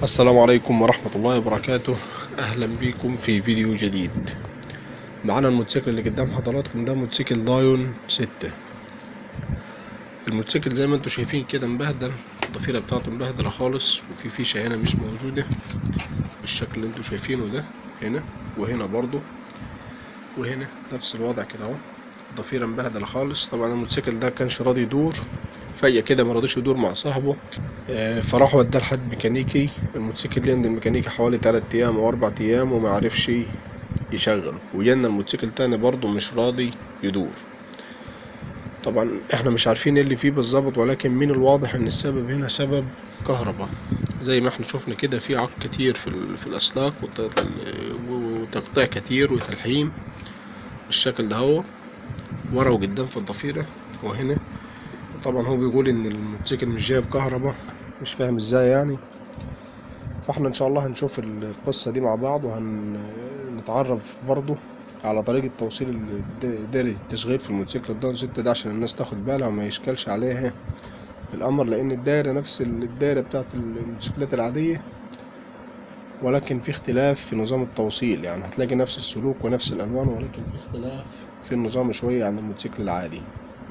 السلام عليكم ورحمة الله وبركاته أهلا بكم في فيديو جديد معانا الموتوسيكل اللي قدام حضراتكم ده موتوسيكل دايون ستة الموتوسيكل زي ما انتوا شايفين كده مبهدل الضفيرة بتاعته مبهدلة خالص وفي فيشة هنا مش موجودة بالشكل اللي انتوا شايفينه ده هنا وهنا برضو وهنا نفس الوضع كده اهو الضفيرة مبهدلة خالص طبعا الموتوسيكل ده كانش راضي يدور فجأة كده مرضيش يدور مع صاحبه آه، فراح وداه لحد ميكانيكي الموتوسيكل اللي عند الميكانيكي حوالي تلات أيام أو أربع أيام وما عرفش يشغله وجانا الموتوسيكل تاني برضه مش راضي يدور طبعا احنا مش عارفين ايه اللي فيه بالظبط ولكن من الواضح ان السبب هنا سبب كهرباء زي ما احنا شفنا كده في عق كتير في, ال- في الاسلاك وت- وتقطيع كتير وتلحيم بالشكل ده هو ورا وقدام في الضفيرة وهنا طبعا هو بيقول ان الموتوسيكل مش جايب كهرباء مش فاهم ازاي يعني فاحنا ان شاء الله هنشوف القصة دي مع بعض وهنتعرف برضو على طريقة توصيل الد- دايرة التشغيل في الموتوسيكل الداون ستة ده عشان الناس تاخد بالها وما يشكلش عليها الأمر لأن الدايرة نفس الدايرة بتاعت الموتوسيكلات العادية ولكن في اختلاف في نظام التوصيل يعني هتلاقي نفس السلوك ونفس الألوان ولكن في اختلاف في النظام شوية عن الموتوسيكل العادي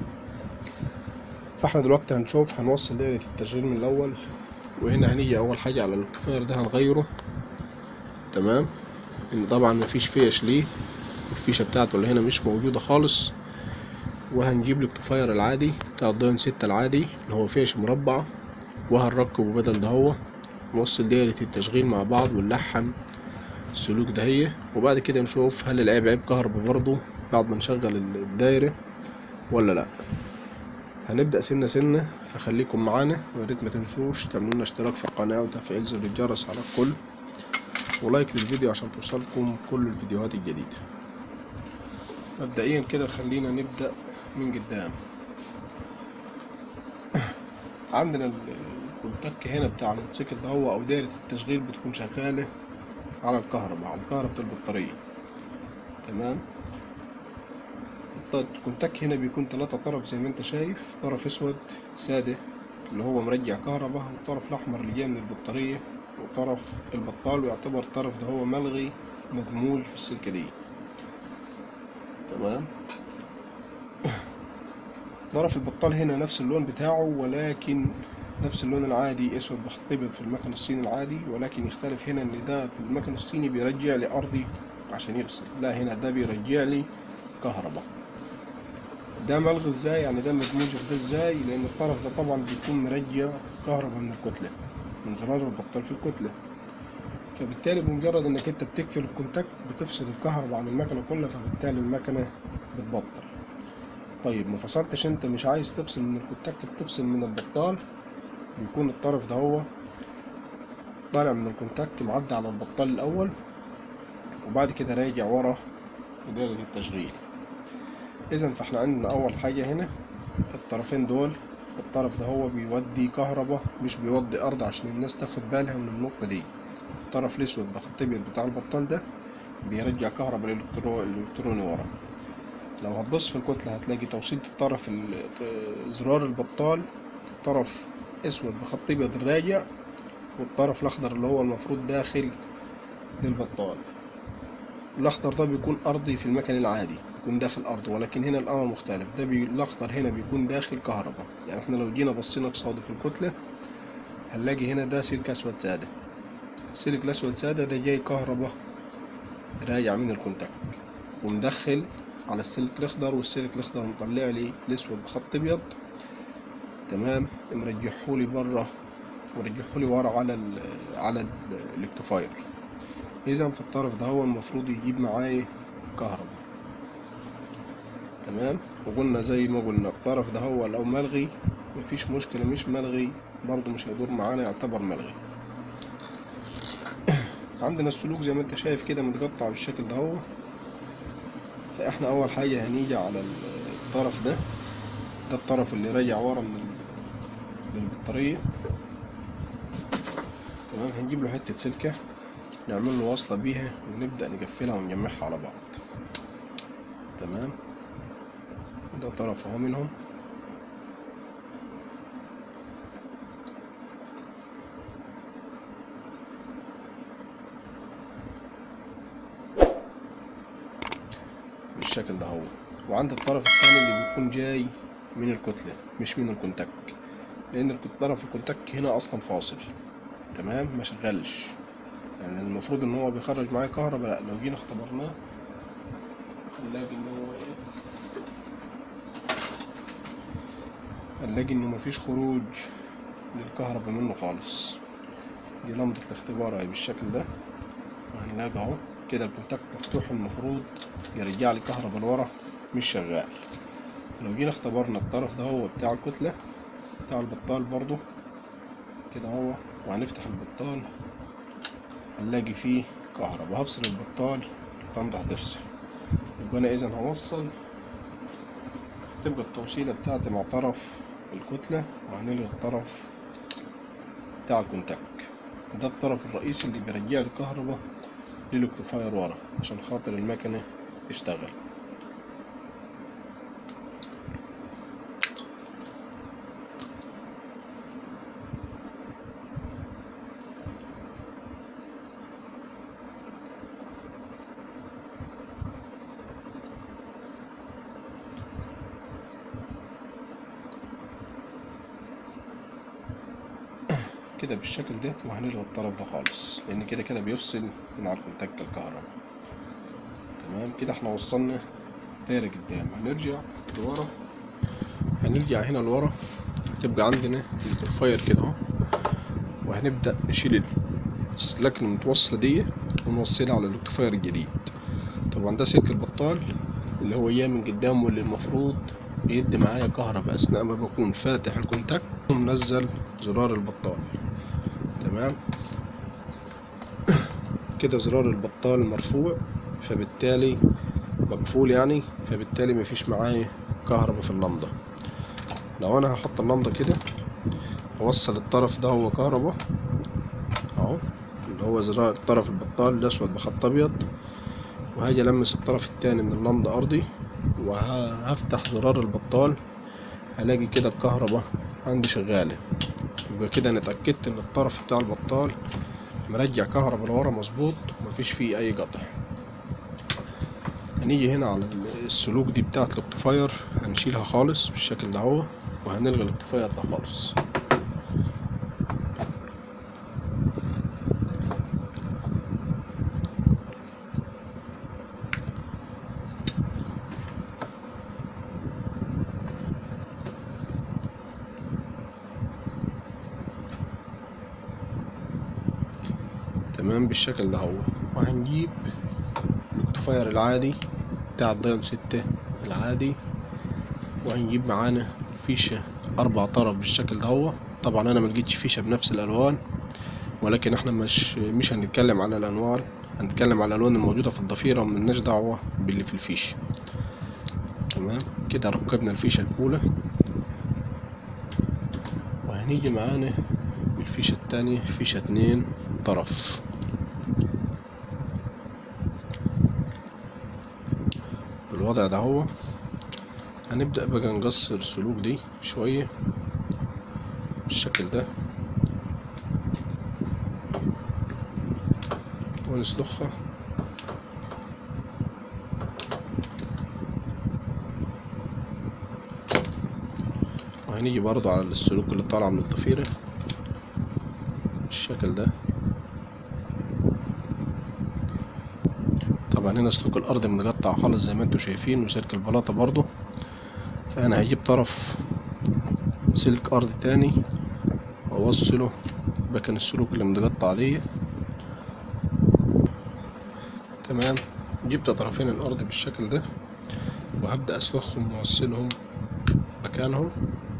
فاحنا دلوقتي هنشوف هنوصل دايرة التشغيل من الأول وهنا هنيجي أول حاجة على الكفاير ده هنغيره تمام لأن طبعا مفيش فيش ليه الفيشة بتاعته اللي هنا مش موجودة خالص وهنجيب الكتفاير العادي بتاع الداين ستة العادي اللي هو فيش مربع وهنركبه بدل ده هو نوصل دايرة التشغيل مع بعض ونلحم السلوك ده هي وبعد كده نشوف هل العيب عيب كهربا برضو بعد ما نشغل الدايرة ولا لأ هنبدأ سنة سنة فخليكم معانا وياريت ما تنسوش تعملوا لنا اشتراك في القناة وتفعيل زر الجرس على الكل ولايك للفيديو عشان توصلكم كل الفيديوهات الجديدة مبدئيا كده خلينا نبدأ من قدام عندنا ال- الكونتاك هنا بتاع الموتوسيكل ده هو او دايرة التشغيل بتكون شغالة على الكهرباء على الكهرباء البطارية تمام الط- الكونتاك هنا بيكون تلاتة طرف زي ما انت شايف طرف اسود سادة اللي هو مرجع كهرباء والطرف الاحمر اللي جاي من البطارية وطرف البطال ويعتبر الطرف ده هو ملغي مدموج في السلكة دي تمام طرف البطال هنا نفس اللون بتاعه ولكن نفس اللون العادي اسود بخط ابيض في المكن الصيني العادي ولكن يختلف هنا ان ده في المكن الصيني بيرجع لي ارضي عشان يفصل لا هنا ده بيرجع لي كهرباء ده ملغي ازاي يعني ده مدموج في ده ازاي لان الطرف ده طبعا بيكون مرجع كهرباء من الكتلة من زرار البطال في الكتلة فبالتالي بمجرد انك انت بتقفل الكونتاكت بتفصل الكهرباء عن المكنة كلها فبالتالي المكنة بتبطل طيب ما فصلتش انت مش عايز تفصل من الكونتاكت بتفصل من البطال بيكون الطرف ده هو طالع من الكونتاكت معدي على البطال الاول وبعد كده راجع ورا دايرة التشغيل اذا فاحنا عندنا اول حاجة هنا الطرفين دول الطرف ده هو بيودي كهرباء مش بيودي ارض عشان الناس تاخد بالها من النقطة دي الطرف الاسود بخط ابيض بتاع البطال ده بيرجع كهرباء الالكترو الالكتروني ورا لو هتبص في الكتلة هتلاقي توصيلة الطرف ال- زرار البطال طرف اسود بخط ابيض الراجع والطرف الاخضر اللي هو المفروض داخل للبطال الاخضر ده بيكون ارضي في المكن العادي بيكون داخل ارض ولكن هنا الامر مختلف ده بي... الاخضر هنا بيكون داخل كهرباء يعني احنا لو جينا بصينا قصاده في الكتلة هنلاقي هنا ده سلك اسود سادة السلك الاسود سادة ده جاي كهرباء راجع من الكونتاكت ومدخل على السلك الاخضر والسلك الاخضر مطلع لي الاسود بخط ابيض تمام مرجحولي بره مرجحولي ورا على ال على ال- الاكتفاير اذا في الطرف ده هو المفروض يجيب معايا كهرباء تمام وقلنا زي ما قلنا الطرف ده هو لو ملغي مفيش مشكلة مش ملغي برضو مش هيدور معانا يعتبر ملغي عندنا السلوك زي ما انت شايف كده متقطع بالشكل ده هو فاحنا اول حاجة هنيجي على الطرف ده ده الطرف اللي راجع ورا من ال- للبطارية تمام هنجيب له حتة سلكة نعمل له وصلة بيها ونبدأ نقفلها ونجمعها على بعض تمام ده طرف اهو منهم بالشكل ده هو وعند الطرف الثاني اللي بيكون جاي من الكتلة مش من الكونتاك لأن الك- طرف الكونتاك هنا أصلا فاصل تمام ما شغلش يعني المفروض إن هو بيخرج معايا كهرباء لأ لو جينا اختبرناه هنلاقي إن هو إيه هنلاقي إنه مفيش خروج للكهرباء منه خالص دي لمبة الاختبار اهي بالشكل ده وهنلاقي اهو كده الكونتاكت مفتوح المفروض يرجع لي كهرباء لورا مش شغال لو جينا اختبرنا الطرف ده هو بتاع الكتلة بتاع البطال برضو كده هو وهنفتح البطال هنلاقي فيه كهرباء هفصل البطال اللمبة هتفصل يبقى انا اذا هوصل تبقى التوصيلة بتاعتي مع طرف الكتلة وهنلغي الطرف بتاع الكونتاك ده الطرف الرئيسي اللي بيرجع الكهرباء للاكتفاير ورا عشان خاطر المكنة تشتغل كده بالشكل ده وهنلغي الطرف ده خالص لان كده كده بيفصل من على الكونتاك الكهرباء تمام كده احنا وصلنا دايرة قدام هنرجع لورا هنرجع هنا لورا تبقى عندنا الفاير كده اهو وهنبدأ نشيل السلاك المتوصلة دي ونوصلها على الاكتفاير الجديد طبعا ده سلك البطال اللي هو جاي من قدام واللي المفروض بيدي معايا كهرباء اثناء ما بكون فاتح الكونتاكت ومنزل زرار البطال تمام كده زرار البطال مرفوع فبالتالي مقفول يعني فبالتالي مفيش معايا كهرباء في اللمضة لو انا هحط اللمضة كده اوصل الطرف ده هو كهرباء اهو اللي هو زرار طرف البطال الاسود بخط ابيض وهاجي المس الطرف التاني من اللمضة ارضي وهفتح زرار البطال هلاقي كده الكهرباء عندي شغالة يبقى كده انا اتأكدت ان الطرف بتاع البطال مرجع كهرباء لورا مظبوط ومفيش فيه اي قطع هنيجي هنا على السلوك دي بتاعت الاكتفاير هنشيلها خالص بالشكل ده هو وهنلغي الاكتفاير ده خالص تمام بالشكل ده هو وهنجيب الاكتفاير العادي بتاع الدايون ستة العادي وهنجيب معانا فيشة أربع طرف بالشكل ده هو طبعا أنا ملقيتش فيشة بنفس الألوان ولكن احنا مش مش هنتكلم على الأنوار هنتكلم على الألوان الموجودة في الضفيرة وملناش دعوة باللي في الفيشة تمام كده ركبنا الفيشة الأولى وهنيجي معانا بالفيشة التانية فيشة اتنين طرف بالوضع ده هو هنبدأ بقى نقصر السلوك دي شوية بالشكل ده ونسلخها وهنيجي برضو على السلوك اللي طالع من الضفيرة بالشكل ده طبعا هنا سلوك الارض متقطع خالص زي ما انتم شايفين وسلك البلاطة برضو فانا هجيب طرف سلك ارض تاني واوصله مكان السلوك اللي متقطع دي تمام جبت طرفين الارض بالشكل ده وهبدأ اسلخهم واوصلهم مكانهم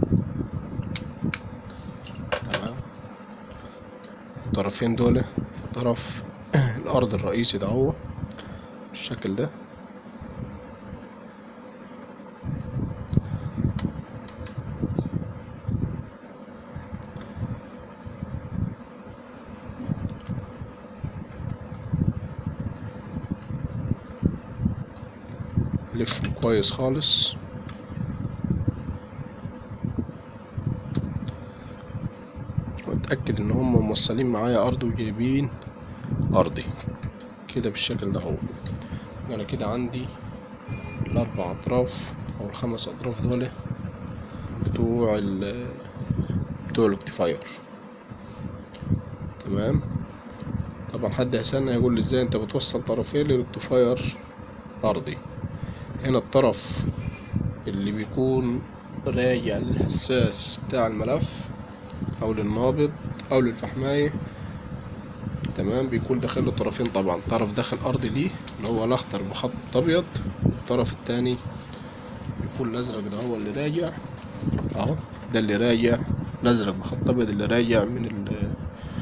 تمام الطرفين دول في طرف الارض الرئيسي ده هو بالشكل ده لفهم كويس خالص واتأكد ان هم موصلين معايا ارض وجايبين ارضي كده بالشكل ده هو انا كده عندي الأربع أطراف أو الخمس أطراف دول بتوع ال بتوع الاكتفاير تمام طبعا حد هيسألني هيقول لي ازاي انت بتوصل طرفين للاكتفاير أرضي هنا الطرف اللي بيكون راجع للحساس بتاع الملف أو للنابض أو للفحماية تمام بيكون داخل له طرفين طبعا طرف داخل أرضي ليه اللي هو الأخضر بخط أبيض والطرف التاني بيكون الأزرق ده هو اللي راجع أهو ده اللي راجع الأزرق بخط أبيض اللي راجع من ال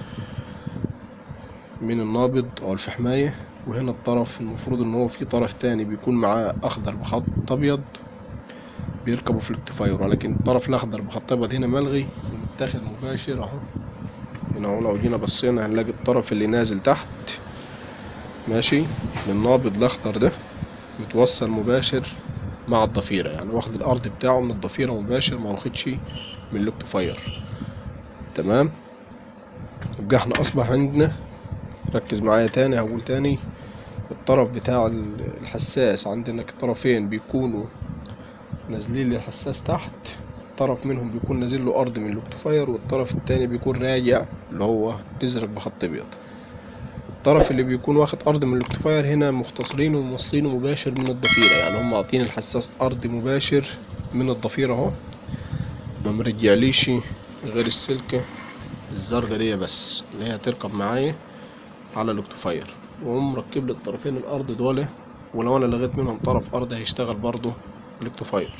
من النابض أو الفحماية وهنا الطرف المفروض إن هو في طرف تاني بيكون معاه أخضر بخط أبيض بيركبوا في الاكتفاير ولكن الطرف الأخضر بخط أبيض هنا ملغي ومتاخد مباشر أهو هنا اهو لو جينا بصينا هنلاقي الطرف اللي نازل تحت ماشي للنابض الأخضر ده متوصل مباشر مع الضفيرة يعني واخد الأرض بتاعه من الضفيرة مباشر ما واخدش من الاكتفاير تمام يبقى احنا أصبح عندنا ركز معايا تاني هقول تاني الطرف بتاع الحساس عندنا الطرفين بيكونوا نازلين للحساس تحت طرف منهم بيكون نازل له ارض من الاكتفاير والطرف التاني بيكون راجع اللي هو الازرق بخط ابيض الطرف اللي بيكون واخد ارض من الاكتفاير هنا مختصرين وموصلينه مباشر من الضفيرة يعني هم عاطين الحساس ارض مباشر من الضفيرة اهو ما مرجعليش غير السلكة الزرقا دي بس اللي هي تركب معايا على الاكتفاير وهم مركب لي الطرفين الارض دول ولو انا لغيت منهم طرف ارض هيشتغل برضو الاكتفاير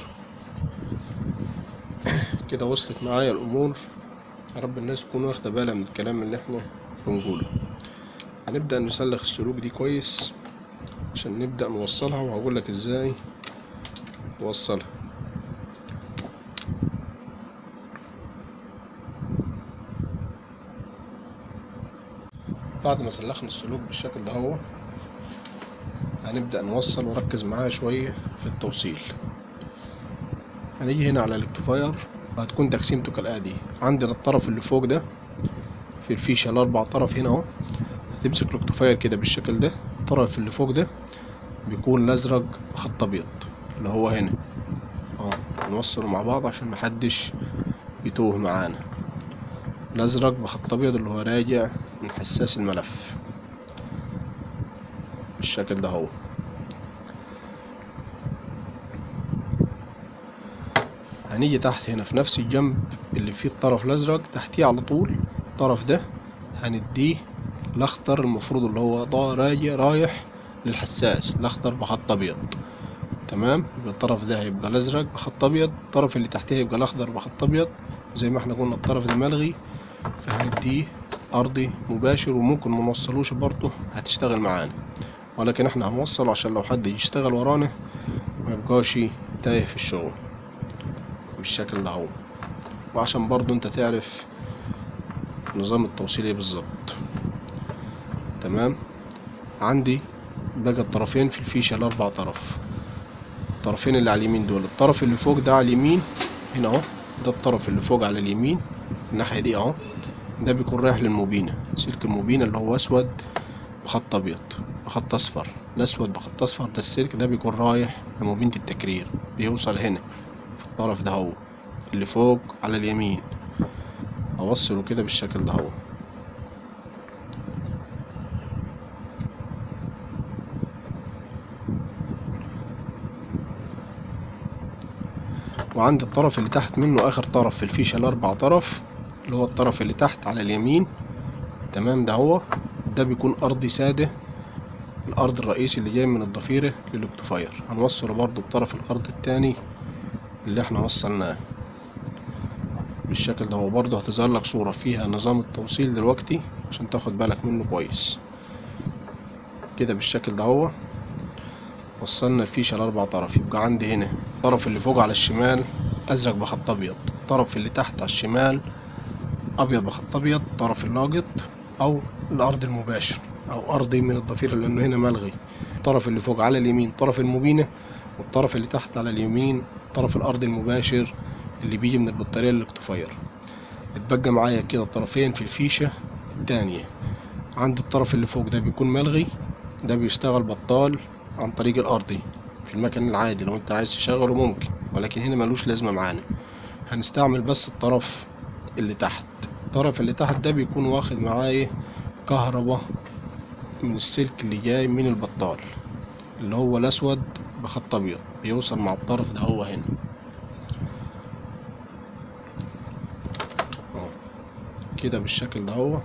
كده وصلت معايا الامور يا رب الناس تكون واخده بالها من الكلام اللي احنا بنقوله هنبدا نسلخ السلوك دي كويس عشان نبدا نوصلها وهقول لك ازاي نوصلها بعد ما سلخنا السلوك بالشكل ده هو هنبدأ نوصل وركز معايا شوية في التوصيل هنيجي هنا على الاكتفاير وهتكون تقسيمته كالآتي عندنا الطرف اللي فوق ده في الفيشة الأربع طرف هنا اهو هتمسك الاكتفاير كده بالشكل ده الطرف اللي فوق ده بيكون الأزرق خط أبيض اللي هو هنا اه نوصله مع بعض عشان محدش يتوه معانا الأزرق بخط أبيض اللي هو راجع من حساس الملف بالشكل ده هو هنيجي تحت هنا في نفس الجنب اللي فيه الطرف الأزرق تحتيه على طول الطرف ده هنديه الأخضر المفروض اللي هو ضا راجع رايح للحساس الأخضر بخط أبيض تمام يبقى الطرف ده هيبقى الأزرق بخط أبيض الطرف اللي تحتيه هيبقى الأخضر بخط أبيض زي ما احنا قلنا الطرف ده ملغي فهنديه أرضي مباشر وممكن منوصلوش برضه هتشتغل معانا ولكن احنا هنوصل عشان لو حد يشتغل ورانا ما يبقاش تايه في الشغل بالشكل ده هو وعشان برضه انت تعرف نظام التوصيل ايه بالظبط تمام عندي بقى الطرفين في الفيشة الأربع طرف الطرفين اللي على اليمين دول الطرف اللي فوق ده على اليمين هنا اهو ده الطرف اللي فوق على اليمين الناحية دي اهو ده بيكون رايح للموبينة سلك الموبينة اللي هو أسود بخط أبيض بخط أصفر الأسود بخط أصفر ده السلك ده بيكون رايح لموبينة التكرير بيوصل هنا في الطرف ده هو اللي فوق على اليمين أوصله كده بالشكل ده هو وعند الطرف اللي تحت منه آخر طرف في الفيشة الأربع طرف اللي هو الطرف اللي تحت على اليمين تمام ده هو ده بيكون أرضي سادة الأرض الرئيسي اللي جاي من الضفيرة للاكتفاير هنوصله برضو بطرف الأرض التاني اللي احنا وصلناه بالشكل ده هو برضو هتظهر لك صورة فيها نظام التوصيل دلوقتي عشان تاخد بالك منه كويس كده بالشكل ده هو وصلنا الفيشة الأربع طرف يبقى عندي هنا الطرف اللي فوق على الشمال أزرق بخط أبيض الطرف اللي تحت على الشمال أبيض بخط أبيض الطرف اللاقط أو الأرض المباشر أو أرضي من الضفيرة لأنه هنا ملغي الطرف اللي فوق على اليمين طرف المبينة والطرف اللي تحت على اليمين طرف الأرض المباشر اللي بيجي من البطارية للاكتفاير اتبقى معايا كده طرفين في الفيشة التانية عند الطرف اللي فوق ده بيكون ملغي ده بيشتغل بطال عن طريق الأرضي في المكان العادي لو انت عايز تشغله ممكن ولكن هنا ملوش لازمة معانا هنستعمل بس الطرف اللي تحت الطرف اللي تحت ده بيكون واخد معاه ايه كهرباء من السلك اللي جاي من البطال اللي هو الاسود بخط ابيض بيوصل مع الطرف ده هو هنا اهو كده بالشكل ده هو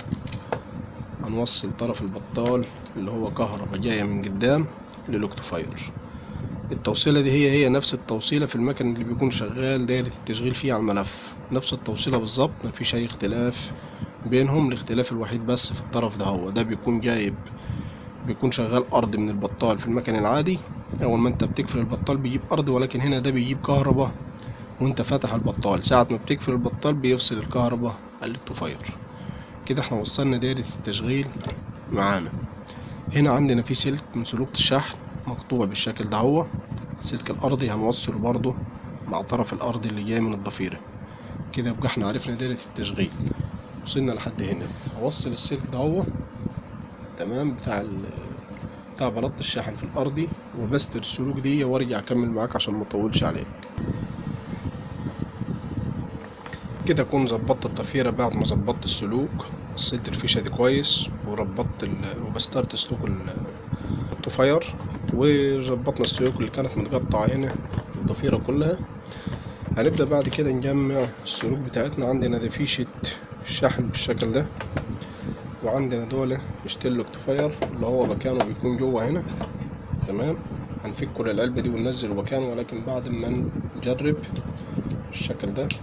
هنوصل طرف البطال اللي هو كهرباء جاية من قدام للوكتوفاير التوصيلة دي هي هي نفس التوصيلة في المكن اللي بيكون شغال دايرة التشغيل فيه على الملف نفس التوصيلة بالظبط مفيش أي اختلاف بينهم الاختلاف الوحيد بس في الطرف ده هو ده بيكون جايب بيكون شغال أرض من البطال في المكن العادي أول ما أنت بتقفل البطال بيجيب أرض ولكن هنا ده بيجيب كهرباء وأنت فاتح البطال ساعة ما بتقفل البطال بيفصل الكهرباء الإكتوفاير كده احنا وصلنا دايرة التشغيل معانا هنا عندنا في سلك من سلوك الشحن مقطوع بالشكل ده هو السلك الأرضي هنوصله برضه مع طرف الأرضي اللي جاي من الضفيرة كده يبقى احنا عرفنا دايرة التشغيل وصلنا لحد هنا هوصل السلك ده هو تمام بتاع ال بتاع بلاطة الشحن في الأرضي وبستر السلوك دي وارجع أكمل معاك عشان مطولش عليك كده أكون ظبطت الضفيرة بعد ما ظبطت السلوك وصلت الفيشة دي كويس وربطت ال... وبسترت سلوك الطفير وظبطنا السلوك اللي كانت متقطعة هنا في الضفيرة كلها هنبدأ بعد كده نجمع السلوك بتاعتنا عندنا دي فيشة الشحن بالشكل ده وعندنا دول فيشتين الاكتفاير اللي هو مكانه بيكون جوه هنا تمام هنفك كل العلبة دي وننزل مكانه ولكن بعد ما نجرب بالشكل ده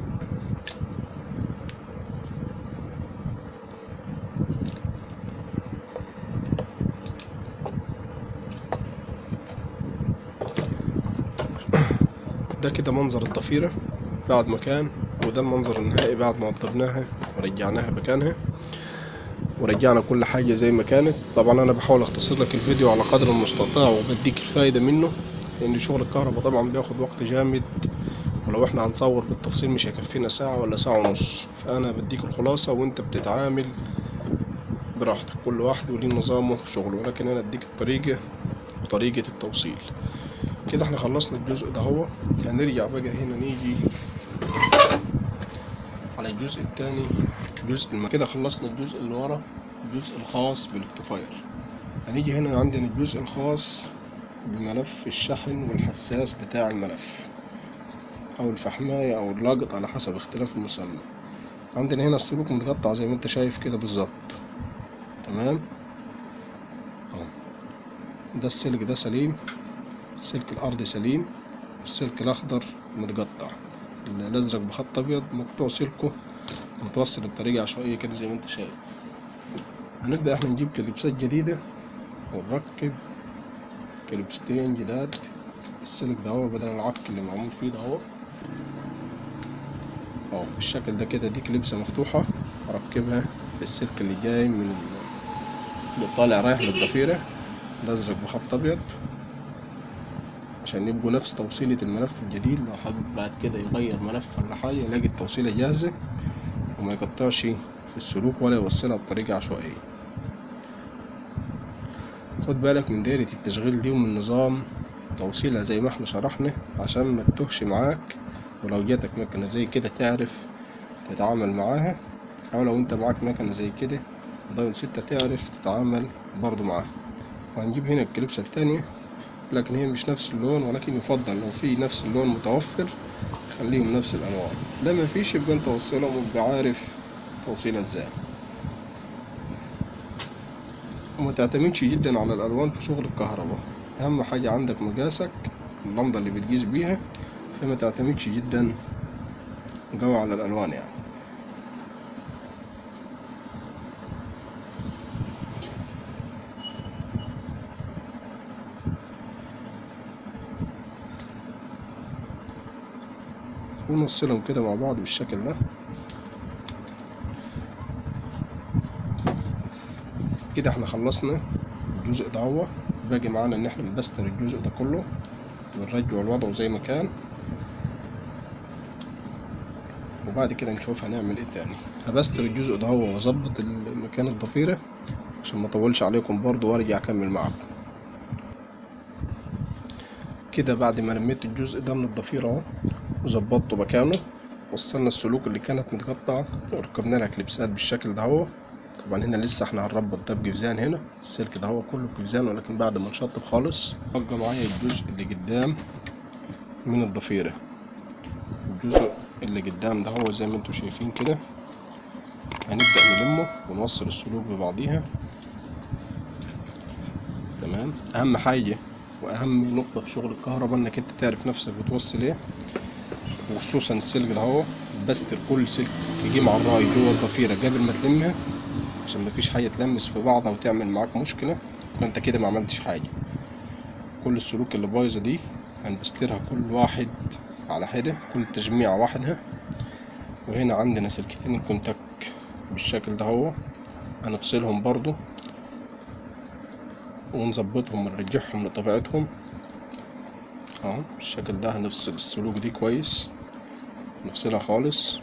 ده كده منظر الضفيرة بعد ما كان وده المنظر النهائي بعد ما وضبناها ورجعناها مكانها ورجعنا كل حاجة زي ما كانت طبعا أنا بحاول أختصر لك الفيديو على قدر المستطاع وبديك الفايدة منه لأن شغل الكهرباء طبعا بياخد وقت جامد ولو احنا هنصور بالتفصيل مش هيكفينا ساعة ولا ساعة ونص فأنا بديك الخلاصة وانت بتتعامل براحتك كل واحد وليه نظامه في شغله ولكن أنا أديك الطريقة وطريقة التوصيل كده احنا خلصنا الجزء ده هو هنرجع بقى هنا نيجي على الجزء التاني جزء الم... كده خلصنا الجزء اللي ورا الجزء الخاص بالاكتفاير هنيجي هنا عندنا الجزء الخاص بملف الشحن والحساس بتاع الملف او الفحماية او اللاجط على حسب اختلاف المسمى عندنا هنا السلوك متقطع زي ما انت شايف كده بالظبط تمام اهو ده السلك ده سليم السلك الأرضي سليم والسلك الأخضر متقطع الأزرق بخط أبيض مقطوع سلكه متوصل بطريقة عشوائية كده زي ما انت شايف هنبدأ احنا نجيب كليبسات جديدة ونركب كليبستين جداد السلك ده هو بدل العك اللي معمول فيه ده هو اهو بالشكل ده كده دي كليبسة مفتوحة هركبها في السلك اللي جاي من اللي طالع رايح للضفيرة الأزرق بخط أبيض عشان يبقوا نفس توصيلة الملف الجديد لو حابب بعد كده يغير ملف ولا حاجة يلاقي التوصيلة جاهزة وما يقطعش في السلوك ولا يوصلها بطريقة عشوائية خد بالك من دايرة التشغيل دي ومن نظام توصيلها زي ما احنا شرحنا عشان ما تتوهش معاك ولو جاتك مكنة زي كده تعرف تتعامل معاها أو لو انت معاك مكنة زي كده دايل ستة تعرف تتعامل برضو معاها وهنجيب هنا الكليبسة التانية لكن هي مش نفس اللون ولكن يفضل لو في نفس اللون متوفر خليهم نفس الألوان ده مفيش يبقى انت توصلهم وتبقى عارف توصيلها ازاي وما تعتمدش جدا على الألوان في شغل الكهرباء أهم حاجة عندك مقاسك اللمضة اللي بتقيس بيها فما تعتمدش جدا قوي على الألوان يعني ونوصلهم كده مع بعض بالشكل ده كده احنا خلصنا الجزء ده هو باقي معانا ان احنا نبستر الجزء ده كله ونرجعه لوضعه زي ما كان وبعد كده نشوف هنعمل ايه تاني هبستر الجزء ده هو واظبط مكان الضفيرة عشان ما اطولش عليكم برضو وارجع اكمل معاكم كده بعد ما لميت الجزء ده من الضفيرة اهو وظبطته مكانه وصلنا السلوك اللي كانت متقطعة وركبنا لها كليبسات بالشكل ده اهو طبعا هنا لسه احنا هنربط ده بجفزان هنا السلك ده هو كله بجفزان ولكن بعد ما نشطب خالص بقى معايا الجزء اللي قدام من الضفيرة الجزء اللي قدام ده هو زي ما انتم شايفين كده هنبدأ نلمه ونوصل السلوك ببعضيها تمام اهم حاجة واهم نقطة في شغل الكهرباء انك انت تعرف نفسك بتوصل ايه وخصوصا السلك ده هو بستر كل سلك يجي مع الراي جوه الضفيرة قبل ما تلمها عشان مفيش حاجة تلمس في بعضها وتعمل معاك مشكلة وانت كده ما عملتش حاجة كل السلوك اللي بايظة دي هنبسترها كل واحد على حدة كل تجميعة واحدة وهنا عندنا سلكتين الكونتاك بالشكل ده هو هنفصلهم برضو ونظبطهم ونرجعهم لطبيعتهم اهو بالشكل ده هنفصل السلوك دي كويس نفصلها خالص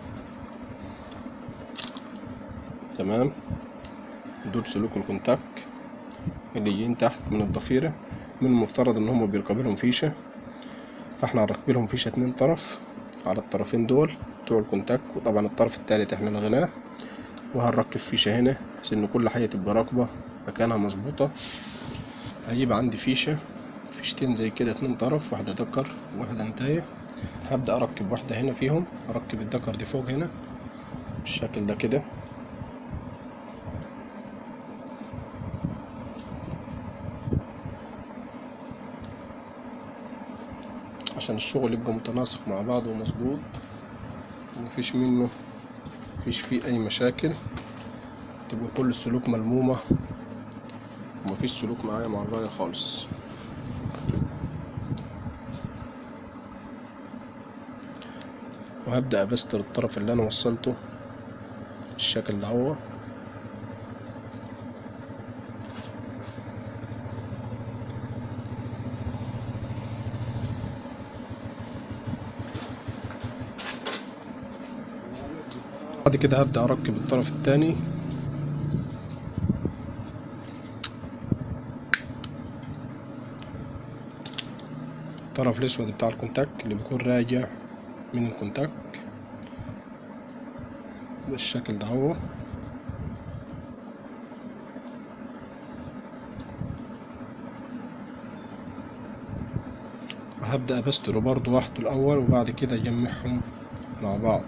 تمام دول سلوك الكونتاك اللي جايين تحت من الضفيرة من المفترض ان هم بيركب لهم فيشة فاحنا هنركب لهم فيشة اتنين طرف على الطرفين دول بتوع الكونتاك وطبعا الطرف التالت احنا لغيناه وهنركب فيشة هنا بحيث ان كل حاجة تبقى راكبة مكانها مظبوطة هجيب عندي فيشة فيشتين زي كده اتنين طرف واحدة دكر وواحدة انتاية هبدأ اركب واحدة هنا فيهم اركب الدكر دي فوق هنا بالشكل ده كده عشان الشغل يبقى متناسق مع بعضه ومظبوط ومفيش منه مفيش فيه اي مشاكل تبقى كل السلوك ملمومة ومفيش سلوك معايا مع الراية خالص وهبدأ أبستر الطرف اللي أنا وصلته الشكل ده هو بعد كده هبدأ أركب الطرف التاني الطرف الأسود بتاع الكونتاك اللي بيكون راجع من الكونتاك بالشكل ده هو وهبدأ أبستره برضو واحده الأول وبعد كده أجمعهم مع بعض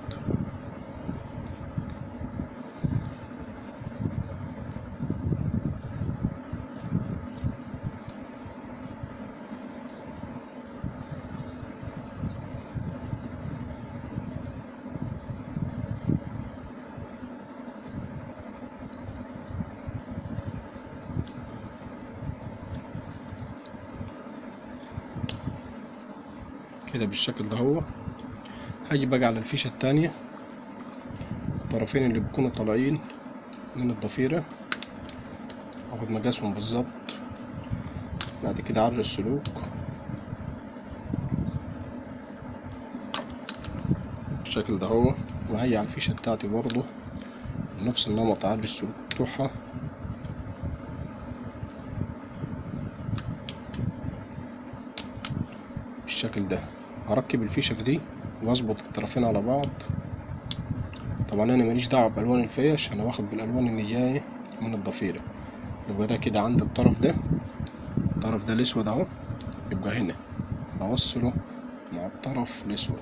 كده بالشكل ده هو هاجي بقى على الفيشة التانية الطرفين اللي بيكونوا طالعين من الضفيرة اخد مقاسهم بالظبط بعد كده عرج السلوك بالشكل ده هو وهي على الفيشة بتاعتي برضو نفس النمط عرج السلوك بتوعها بالشكل ده هركب الفيشة في دي واظبط الطرفين على بعض طبعا انا ماليش دعوة بالوان الفيش انا واخد بالالوان اللي جاية من الضفيرة يبقى ده كده عند الطرف ده الطرف ده الاسود اهو يبقى هنا اوصله مع الطرف الاسود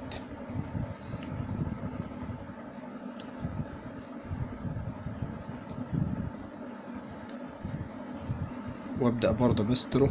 وابدأ برضه بستره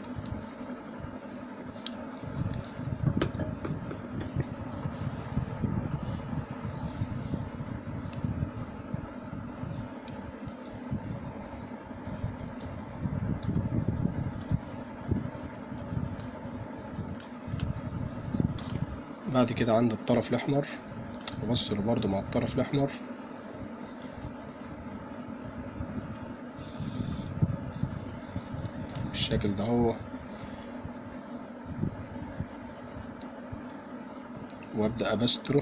بعد كده عند الطرف الأحمر أوصله برضو مع الطرف الأحمر بالشكل ده هو وأبدأ أبستره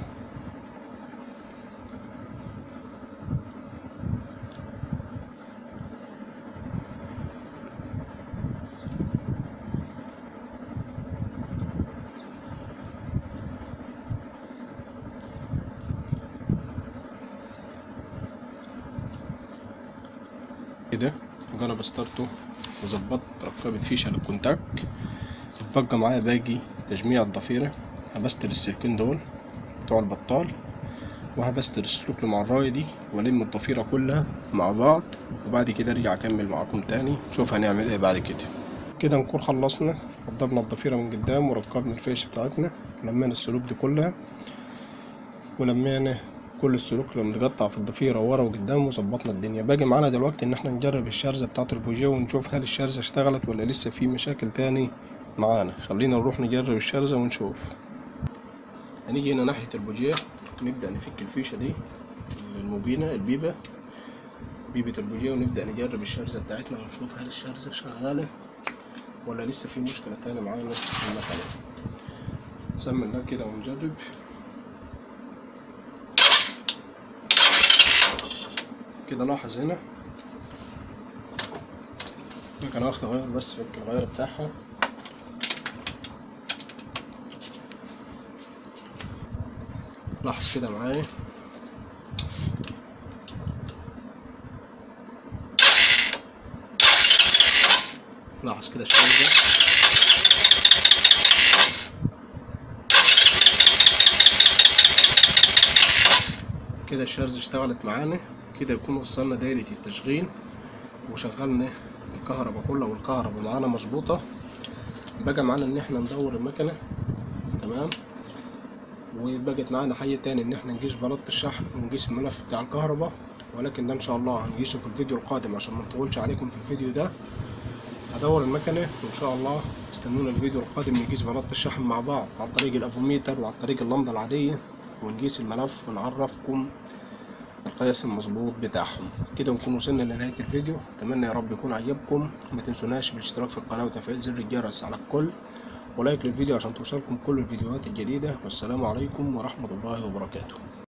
كده انا بسترته وظبطت ركبت فيشة للكونتاك بقى معايا باقي تجميع الضفيرة هبستر السلكين دول بتوع البطال وهبستر السلوك اللي مع الراية دي والم الضفيرة كلها مع بعض وبعد كده ارجع اكمل معاكم تاني نشوف هنعمل ايه بعد كده كده نكون خلصنا وضبنا الضفيرة من قدام وركبنا الفيش بتاعتنا لمينا السلوك دي كلها ولمينا كل السلوك اللي متقطع في الضفيرة ورا وقدام وظبطنا الدنيا باقي معانا دلوقتي ان احنا نجرب الشرزة بتاعة البوجيه ونشوف هل الشرزة اشتغلت ولا لسه في مشاكل تاني معانا خلينا نروح نجرب الشرزة ونشوف هنيجي هنا ناحية البوجيه نبدأ نفك الفيشة دي المبينة البيبة بيبة البوجيه ونبدأ نجرب الشرزة بتاعتنا ونشوف هل الشرزة شغالة ولا لسه في مشكلة تانية معانا في المكنة نسمي الله كده ونجرب كده لاحظ هنا كان واخد غير بس فك الغير بتاعها لاحظ كده معايا لاحظ كده الشرزة كده الشرزة اشتغلت معانا كده يكون وصلنا دايرة التشغيل وشغلنا الكهرباء كلها والكهرباء معانا مظبوطة بقى معانا ان احنا ندور المكنة تمام وبقت معانا حاجة تاني ان احنا نقيس بلاطة الشحن ونقيس الملف بتاع الكهرباء ولكن ده ان شاء الله هنقيسه في الفيديو القادم عشان ما نطولش عليكم في الفيديو ده هدور المكنة وان شاء الله استنونا الفيديو القادم نقيس بلاطة الشحن مع بعض عن طريق الافوميتر وعن طريق اللمضة العادية ونقيس الملف ونعرفكم القياس المظبوط بتاعهم كده نكون وصلنا لنهاية الفيديو اتمنى يا رب يكون عجبكم ما تنسوناش بالاشتراك في القناة وتفعيل زر الجرس على الكل ولايك للفيديو عشان توصلكم كل الفيديوهات الجديدة والسلام عليكم ورحمة الله وبركاته